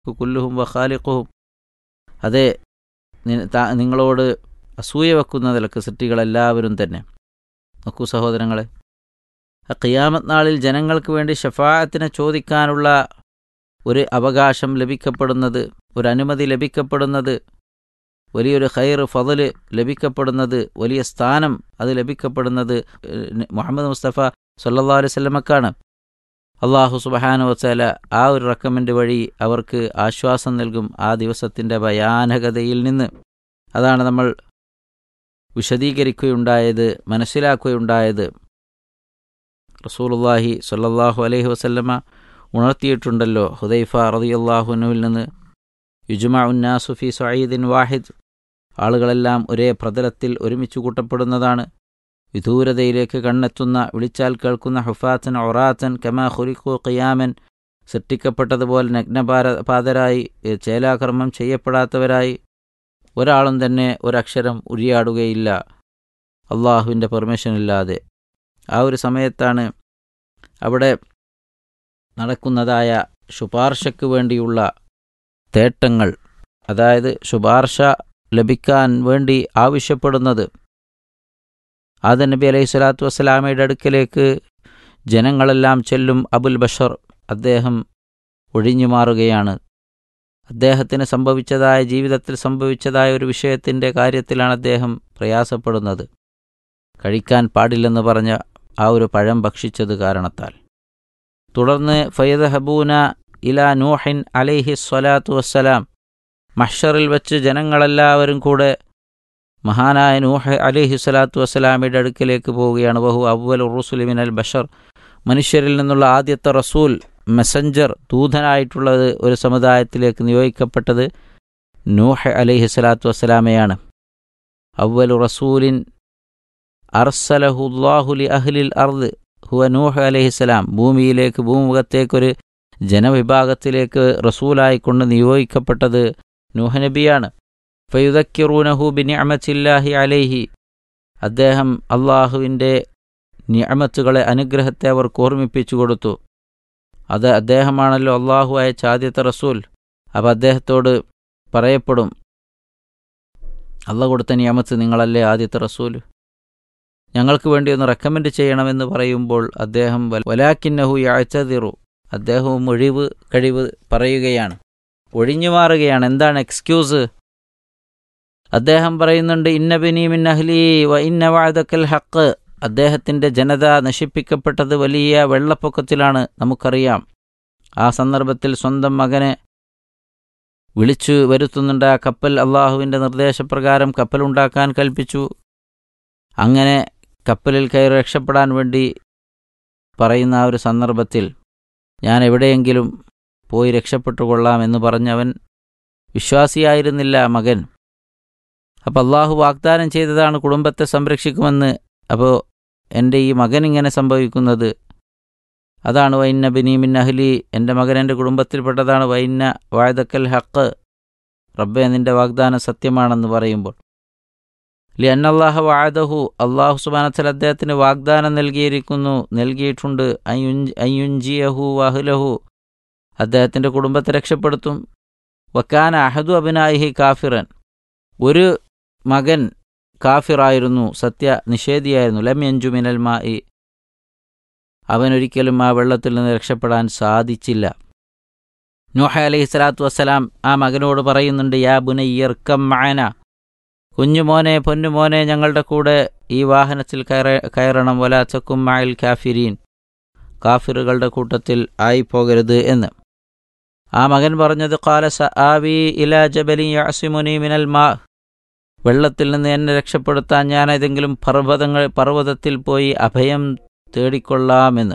കുല്ലുഹും വഖാലിഖുഹും അതെ നി- താ- നിങ്ങളോട് അസൂയ വെക്കുന്ന നിലക്ക് സൃഷ്ടികളെല്ലാവരും തന്നെ നോക്കൂ സഹോദരങ്ങളെ ആ ഖിയാമത്ത് നാളിൽ ജനങ്ങൾക്ക് വേണ്ടി ഷഫാഅത്തിനെ ചോദിക്കാനുള്ള ഒരു അവകാശം ലഭിക്കപ്പെടുന്നത് ഒരു അനുമതി ലഭിക്കപ്പെടുന്നത് വലിയൊരു ഖൈർ ഫضല് ലഭിക്കപ്പെടുന്നത് വലിയ സ്ഥാനം അത് ലഭിക്കപ്പെടുന്നത് ഏഹ്, മുഹമ്മദ് മുസ്തഫ സല്ലല്ലാഹു അലൈഹി വസല്ലമക്കാണ് അള്ളാഹു സുബഹാനു വച്ചാല ആ ഒരു റെക്കമെൻഡ് വഴി അവർക്ക് ആശ്വാസം നൽകും ആ ദിവസത്തിൻ്റെ ഭയാനകതയിൽ നിന്ന് അതാണ് നമ്മൾ വിശദീകരിക്കുകയുണ്ടായത് മനസ്സിലാക്കുകയുണ്ടായത് റസൂലുള്ളാഹി സ്വല്ലല്ലാഹു അലൈഹി വസല്ലമ ഉണർത്തിയിട്ടുണ്ടല്ലോ ഹുദൈഫ റളിയല്ലാഹുനുവിൽ നിന്ന് യുജ്മ ഉന്നാസു ഫി സഈദിൻ വാഹിദ് ആളുകളെല്ലാം ഒരേ പ്രതലത്തിൽ ഒരുമിച്ച് കൂട്ടപ്പെടുന്നതാണ് വിദൂരതയിലേക്ക് കണ്ണെത്തുന്ന വിളിച്ചാൽ കേൾക്കുന്ന ഹുഫാത്തൻ ഒറാത്തൻ കമാ ഖുലിഖു ഖിയാമൻ സൃഷ്ടിക്കപ്പെട്ടതുപോലെ നഗ്നപാര പാതരായി ഏ, ചേലാകർമ്മം ചെയ്യപ്പെടാത്തവരായി ഒരാളും തന്നെ ഒരക്ഷരം ഉരിയാടുകയില്ല അള്ളാഹുവിൻ്റെ പെർമിഷൻ ഇല്ലാതെ ആ ഒരു സമയത്താണ് അവിടെ നടക്കുന്നതായ ശുപാർശയ്ക്ക് വേണ്ടിയുള്ള തേട്ടങ്ങൾ അതായത് ശുപാർശ ലഭിക്കാൻ വേണ്ടി ആവശ്യപ്പെടുന്നത് ആദ നബി അലൈഹി സ്വലാത്തു വസ്സലാമയുടെ അടുക്കലേക്ക് ജനങ്ങളെല്ലാം ചെല്ലും അബുൽ ബഷർ അദ്ദേഹം ഒഴിഞ്ഞു മാറുകയാണ് അദ്ദേഹത്തിന് സംഭവിച്ചതായ ജീവിതത്തിൽ സംഭവിച്ചതായ ഒരു വിഷയത്തിൻ്റെ കാര്യത്തിലാണ് അദ്ദേഹം പ്രയാസപ്പെടുന്നത് കഴിക്കാൻ പാടില്ലെന്ന് പറഞ്ഞ ആ ഒരു പഴം ഭക്ഷിച്ചത് കാരണത്താൽ തുടർന്ന് ഫയദ് ഹബൂന ഇല നൂഹിൻ അലൈഹി സ്വലാത്തു വസ്സലാം മഹ്ഷറിൽ വെച്ച് ജനങ്ങളെല്ലാവരും കൂടെ മഹാനായ നൂഹ് അലിഹി സ്വലാത്തു വസ്സലാമിയുടെ അടുക്കലേക്ക് പോവുകയാണ് ബഹു അവൽ റുസുലിമിൻ അൽ ബഷർ മനുഷ്യരിൽ നിന്നുള്ള ആദ്യത്തെ റസൂൽ മെസഞ്ചർ ദൂതനായിട്ടുള്ളത് ഒരു സമുദായത്തിലേക്ക് നിയോഗിക്കപ്പെട്ടത് നൂഹ് അലിഹി സ്വലാത്തു വസ്സലാമയാണ് അവൽ റസൂലിൻ അർസലഹുല്ലാഹുലി അഹ്ലിൽ അർദ് ഹുവ നൂഹ് അലഹിസ്സലാം ഭൂമിയിലേക്ക് ഭൂമുഖത്തേക്കൊരു ജനവിഭാഗത്തിലേക്ക് റസൂലായിക്കൊണ്ട് നിയോഗിക്കപ്പെട്ടത് നൂഹ് നബിയാണ് ഫയുദക്കിറൂനഹു ബിനിഅമത്തില്ലാഹി അലൈഹി അദ്ദേഹം അള്ളാഹുവിൻ്റെ നിഅമത്തുകളെ അനുഗ്രഹത്തെ അവർക്ക് ഓർമ്മിപ്പിച്ചു കൊടുത്തു അത് അദ്ദേഹമാണല്ലോ അള്ളാഹു അയച്ച ആദ്യത്തെ റസൂൽ അപ്പം അദ്ദേഹത്തോട് പറയപ്പെടും അള്ള കൊടുത്ത നിയമത്ത് നിങ്ങളല്ലേ ആദ്യത്തെ റസൂൽ ഞങ്ങൾക്ക് വേണ്ടി ഒന്ന് റെക്കമെൻഡ് ചെയ്യണമെന്ന് പറയുമ്പോൾ അദ്ദേഹം വൽ- വലാക്കിന്നഹു യാഴ്ചതിറു അദ്ദേഹവും ഒഴിവ് കഴിവ് പറയുകയാണ് ഒഴിഞ്ഞു മാറുകയാണ് എന്താണ് എക്സ്ക്യൂസ് അദ്ദേഹം പറയുന്നുണ്ട് ഇന്നബിനി മിൻ അഹ്ലി വ ഇന്ന വാഴതക്കൽ ഹക്ക് അദ്ദേഹത്തിൻ്റെ ജനത നശിപ്പിക്കപ്പെട്ടത് വലിയ വെള്ളപ്പൊക്കത്തിലാണ് നമുക്കറിയാം ആ സന്ദർഭത്തിൽ സ്വന്തം മകനെ വിളിച്ചു വരുത്തുന്നുണ്ട് ആ കപ്പൽ അള്ളാഹുവിൻ്റെ നിർദ്ദേശപ്രകാരം കപ്പലുണ്ടാക്കാൻ കൽപ്പിച്ചു അങ്ങനെ കപ്പലിൽ കയറി രക്ഷപ്പെടാൻ വേണ്ടി പറയുന്ന ആ ഒരു സന്ദർഭത്തിൽ ഞാൻ എവിടെയെങ്കിലും പോയി രക്ഷപ്പെട്ടുകൊള്ളാം എന്ന് പറഞ്ഞവൻ വിശ്വാസിയായിരുന്നില്ല ആ മകൻ അപ്പോൾ അള്ളാഹു വാഗ്ദാനം ചെയ്തതാണ് കുടുംബത്തെ സംരക്ഷിക്കുമെന്ന് അപ്പോൾ എൻ്റെ ഈ മകൻ ഇങ്ങനെ സംഭവിക്കുന്നത് അതാണ് വൈന്ന ബിനീമിൻ അഹ്ലി എൻ്റെ മകൻ എൻ്റെ കുടുംബത്തിൽപ്പെട്ടതാണ് വൈന്ന വാഴതക്കൽ ഹക്ക് റബ്ബെ നിൻ്റെ വാഗ്ദാനം സത്യമാണെന്ന് പറയുമ്പോൾ ലി അന്നല്ലാഹ വാദഹു അള്ളാഹു സുബാനത്തൽ അദ്ദേഹത്തിന് വാഗ്ദാനം നൽകിയിരിക്കുന്നു നൽകിയിട്ടുണ്ട് അയ്യുഞ്ച് അയ്യുഞ്ചിയഹു വഹുലഹു അദ്ദേഹത്തിൻ്റെ കുടുംബത്തെ രക്ഷപ്പെടുത്തും വക്കാന അഹദു അബിനായിഹി കാഫിറൻ ഒരു മകൻ കാഫിറായിരുന്നു സത്യ നിഷേധിയായിരുന്നു ലം യഞ്ചു മിനൽ മായി അവനൊരിക്കലും ആ വെള്ളത്തിൽ നിന്ന് രക്ഷപ്പെടാൻ സാധിച്ചില്ല നൂഹ അലൈഹി സ്വലാത്തു വസ്സലാം ആ മകനോട് പറയുന്നുണ്ട് യാ ബുനയ്യർക്കം മാന കുഞ്ഞുമോനെ പൊന്നുമോനെ ഞങ്ങളുടെ കൂടെ ഈ വാഹനത്തിൽ കയറ കയറണം വലാച്ചക്കും മായിൽ കാഫിരീൻ കാഫിറുകളുടെ കൂട്ടത്തിൽ ആയിപ്പോകരുത് എന്ന് ആ മകൻ പറഞ്ഞത് കാല സ ആവി ഇല ജബലി യാസിമുനി മിനൽ മാ വെള്ളത്തിൽ നിന്ന് എന്നെ രക്ഷപ്പെടുത്താൻ ഞാൻ ഏതെങ്കിലും പർവ്വതങ്ങൾ പർവ്വതത്തിൽ പോയി അഭയം തേടിക്കൊള്ളാമെന്ന്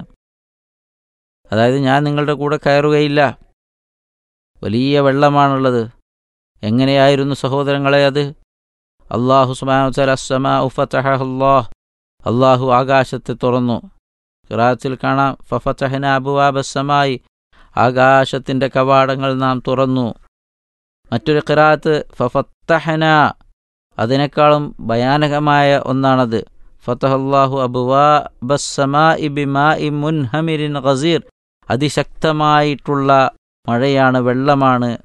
അതായത് ഞാൻ നിങ്ങളുടെ കൂടെ കയറുകയില്ല വലിയ വെള്ളമാണുള്ളത് എങ്ങനെയായിരുന്നു സഹോദരങ്ങളെ അത് അള്ളാഹു സുബാനുസലാഹ് അള്ളാഹു ആകാശത്തെ തുറന്നു ഖിറാത്തിൽ കാണാം ഫഫത്തഹന അബുവാബസമായി ആകാശത്തിൻ്റെ കവാടങ്ങൾ നാം തുറന്നു മറ്റൊരു ഖിറാത്ത് ഫഫത്തഹന അതിനേക്കാളും ഭയാനകമായ ഒന്നാണത് ഫതഹല്ലാഹു അബുവാബസമായി ബിമാ മുൻഹമിരിൻ ഖസീർ അതിശക്തമായിട്ടുള്ള മഴയാണ് വെള്ളമാണ്